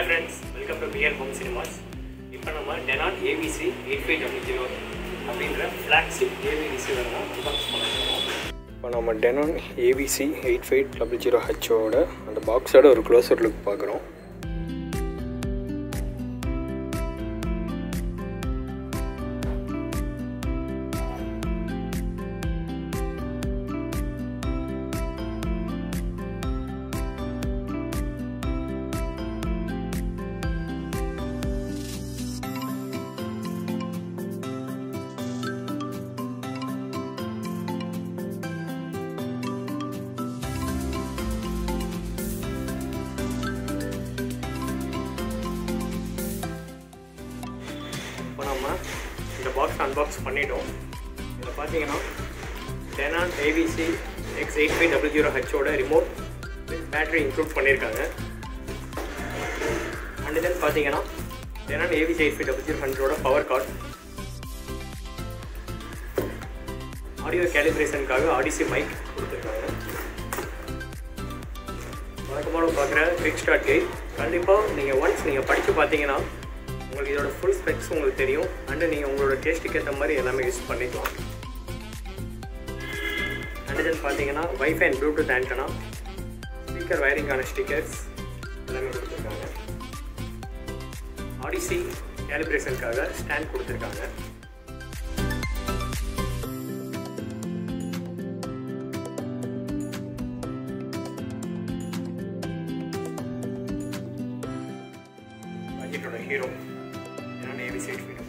hi friends welcome to PR home cinemas இப்போ நம்ம Denon AVC eight five double zero அப்படின்ற flagship AV receiver தான் unbox பண்ணிருக்கோம் இப்போ நம்ம Denon AVC eight five double zero ஹெச்சோட அந்த பாக்ஸோட ஒரு க்ளோஸர் லுக் பார்க்குறோம் இப்போ நம்ம இந்த பாக்ஸ் அன்பாக்ஸ் பண்ணிட்டோம் இதில் பார்த்தீங்கன்னா Denon AVC X eight five double zero ஹெச்சோட ரிமோட் வித் பேட்டரி இன்க்ளூட் பண்ணியிருக்காங்க அண்ட் தென் பார்த்தீங்கன்னா Denon AVC eight five double zero ஹண்ட்ரோட பவர் கார்டு ஆடியோ கேலிப்ரேஷனுக்காக ஆடிசி மைக் கொடுத்துருக்காங்க வழக்கமாக பார்க்குற குவிக் ஸ்டார்ட் கைட் கண்டிப்பாக நீங்கள் ஒன்ஸ் நீங்கள் படித்து பார்த்தீங்கன்னா உங்களுக்கு இதோட ஃபுல் ஸ்பெக்ஸ் உங்களுக்கு தெரியும் அண்டு நீங்கள் உங்களோட டேஸ்ட்டுக்கு ஏற்ற மாதிரி எல்லாமே யூஸ் பண்ணிக்கலாம் அண்டு தென் பார்த்தீங்கன்னா wifi and Bluetooth antenna speaker வயரிங்கான ஸ்டிக்கர்ஸ் எல்லாமே கொடுத்துருக்காங்க ஆடிசி கேலிப்ரேஷனுக்காக ஸ்டாண்ட் கொடுத்துருக்காங்க பட்ஜெட்டோட ஹீரோ ஏன்னா நேவி side hero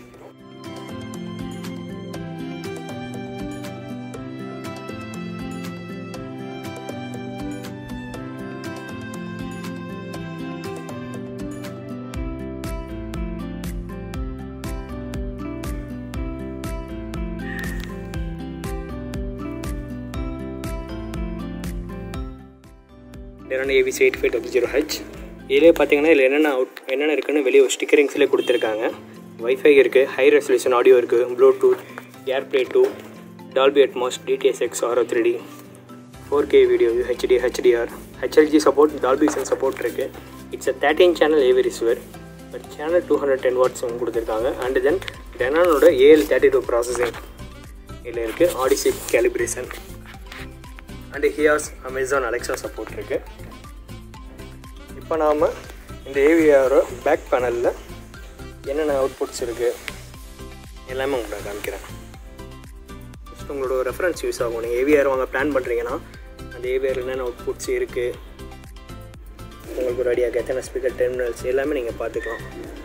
Denon AVC eight five double zero H இதிலே பார்த்தீங்கன்னா இதில் என்னென்ன அவுட் என்னென்ன இருக்குன்னு வெளியே ஒரு ஸ்டிக்கரிங்ஸ்லேயே கொடுத்துருக்காங்க வைஃபை இருக்குது ஹை ரெசல்யூஷன் ஆடியோ இருக்குது Bluetooth AirPlay two Dolby Atmos DTS X Auro three D four K video HD HDR HLG support Dolby சென் சப்போர்ட் இருக்குது it's a thirteen channel AV receiver but channel two hundred ten watts கொடுத்துருக்காங்க and then டெனானோட AL thirty two processing இதில் இருக்குது Audyssey calibration and here's Amazon Alexa support இருக்குது இப்போ நாம் இந்த ஏவிஆரோட பேக் பேனலில் என்னென்ன அவுட்புட்ஸ் இருக்குது எல்லாமே உங்களுக்கு காமிக்கிறேன் ஃபஸ்ட் உங்களோட ரெஃபரன்ஸ் யூஸ் ஆகும் நீங்கள் ஏவிஆர் வாங்க பிளான் பண்ணுறீங்கன்னா அந்த ஏவிஆர் என்னென்ன அவுட்புட்ஸ் இருக்குது உங்களுக்கு ஒரு ஐடியா எத்தனை ஸ்பீக்கர் டெர்மினல்ஸ் எல்லாமே நீங்கள் பார்த்துக்கலாம்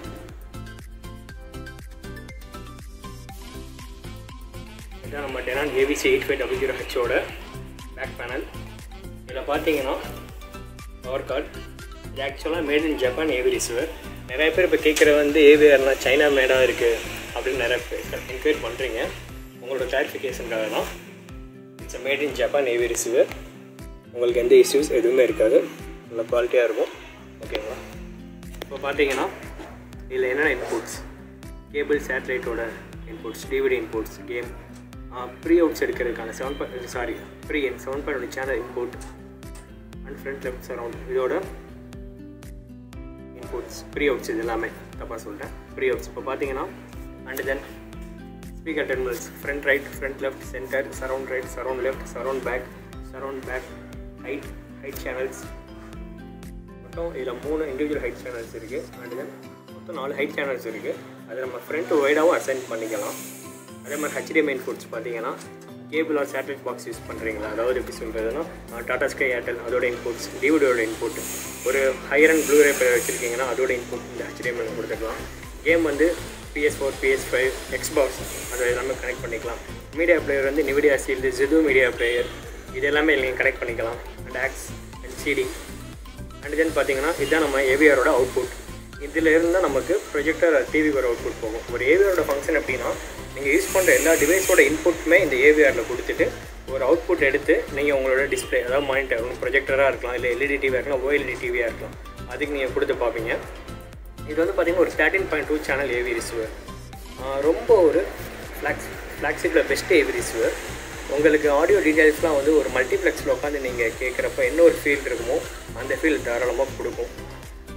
இதான் நம்ம Denon AVC eight five double zero ஹெச்சோட பேக் பேனல் இதில் பார்த்தீங்கன்னா பவர் கார்டு இது ஆக்சுவலாக made in Japan AV receiver நிறைய பேர் இப்போ கேட்குற வந்து ஏவிஆர்னால் சைனா மேடாக இருக்குது அப்படின்னு நிறைய பேர் என்கொயரி பண்ணுறீங்க உங்களோட கிளாரிஃபிகேஷனுக்காக தான் it's made in Japan AV receiver உங்களுக்கு எந்த இஷ்யூஸ் எதுவுமே இருக்காது நல்ல குவாலிட்டியாக இருக்கும் ஓகேங்களா இப்போ பார்த்தீங்கன்னா இதில் என்னென்ன இன்புட்ஸ் கேபிள் சேட்டலைட்டோட inputs DVD inputs game pre outs எடுக்கிறதுக்கான seven point sorry pre in seven point channel input and front left surround இதோட இன்புட்ஸ் ப்ரீ அவுட்ஸ் இது எல்லாமே தப்பாக சொல்கிறேன் ப்ரீ அவுட்ஸ் இப்போ பார்த்தீங்கன்னா and then speaker terminals front right front left centre surround right surround left surround back surround back height height channels மொத்தம் இதில் மூணு இண்டிவிஜுவல் ஹைட் சேனல்ஸ் இருக்குது அண்ட் தென் மொத்தம் நாலு ஹைட் சேனல்ஸ் இருக்குது அது நம்ம ஃப்ரண்ட் ஒய்டாகவும் அசைன் பண்ணிக்கலாம் அதே மாதிரி ஹெச்டிஎம்ஐ இன்புட்ஸ் பார்த்தீங்கன்னா cable or satellite box use பண்ணுறீங்களா அதாவது எப்படி சொல்கிறதுனா டாடா ஸ்கை ஏர்டெல் அதோட இன்புட்ஸ் டிவிடியோட இன்புட் ஒரு ஹையர் அண்ட் ப்ளூரே பிளேயர் வச்சுருக்கீங்கன்னா அதோட இன்புட் இந்த ஹெச்டிஎம்ஐ கொடுத்துக்கலாம் கேம் வந்து PS four PS five Xbox அதை எல்லாமே கனெக்ட் பண்ணிக்கலாம் மீடியா பிளேயர் வந்து நிவிடியா சீல்டு ஜிது மீடியா பிளேயர் இது எல்லாமே நீங்கள் கனெக்ட் பண்ணிக்கலாம் and aux and CD and then பார்த்தீங்கன்னா இதுதான் நம்ம ஏவிஆரோட அவுட்புட் இதில் இருந்தால் நமக்கு ப்ரொஜெக்டர் டிவிக்கு ஒரு அவுட்புட் போகும் ஒரு ஏவிஆரோட ஃபங்க்ஷன் எப்படின்னா நீங்கள் யூஸ் பண்ணுற எல்லா டிவைஸோட இன்புட்டுமே இந்த ஏவிஆரில் கொடுத்துட்டு ஒரு அவுட்புட் எடுத்து நீங்கள் உங்களோட டிஸ்பிளே அதாவது மானிட்டர் உங்கள் ப்ரொஜெக்டராக இருக்கலாம் இல்லை எல்இடி டிவியாக இருக்கலாம் ஓஎல்இடி டிவியாக இருக்கலாம் அதுக்கு நீங்கள் கொடுத்து பார்ப்பீங்க இது வந்து பார்த்திங்கன்னா ஒரு thirteen point two channel AV receiver ரொம்ப ஒரு ஃப்ளாக்ஸ் ஃப்ளாக்ஸிப்பில் பெஸ்ட் ஏவி ரிசீவர் உங்களுக்கு ஆடியோ டீட்டெயில்ஸ்லாம் வந்து ஒரு மல்டிப்ளெக்ஸில் உட்காந்து நீங்கள் கேட்குறப்ப என்ன ஒரு ஃபீல் இருக்குமோ அந்த ஃபீல் தாராளமாக கொடுக்கும்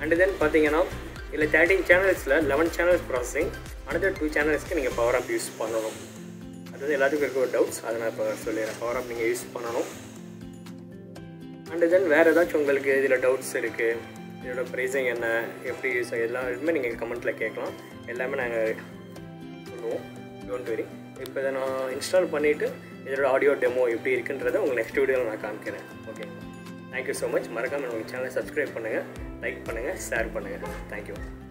அண்ட் தென் பார்த்தீங்கன்னா இதில் தேர்ட்டின் சேனல்ஸில் eleven channels processing another two சேனல்ஸ்க்கு நீங்கள் பவர் ஆப் யூஸ் பண்ணணும் அது எல்லாத்துக்கும் இருக்க ஒரு டவுட்ஸ் அதை நான் இப்போ சொல்லிடுறேன் பவர் ஆப் நீங்கள் யூஸ் பண்ணணும் அண்ட் தென் வேறு ஏதாச்சும் உங்களுக்கு இதில் டவுட்ஸ் இருக்குது இதோட ப்ரைஸிங் என்ன எப்படி யூஸ் எல்லா இதுவுமே நீங்கள் கமெண்ட்டில் கேட்கலாம் எல்லாமே நாங்கள் சொல்லுவோம் டோன்ட் வெரி இப்போ இதை நான் இன்ஸ்டால் பண்ணிவிட்டு இதோட ஆடியோ டெமோ எப்படி இருக்குன்றதை உங்களுக்கு நெக்ஸ்ட் வீடியோவில் நான் காமிக்கிறேன் ஓகே தேங்க்யூ ஸோ மச் மறக்காமல் உங்கள் சேனலை சப்ஸ்கிரைப் பண்ணுங்கள் லைக் பண்ணுங்கள் ஷேர் பண்ணுங்கள் தேங்க்யூ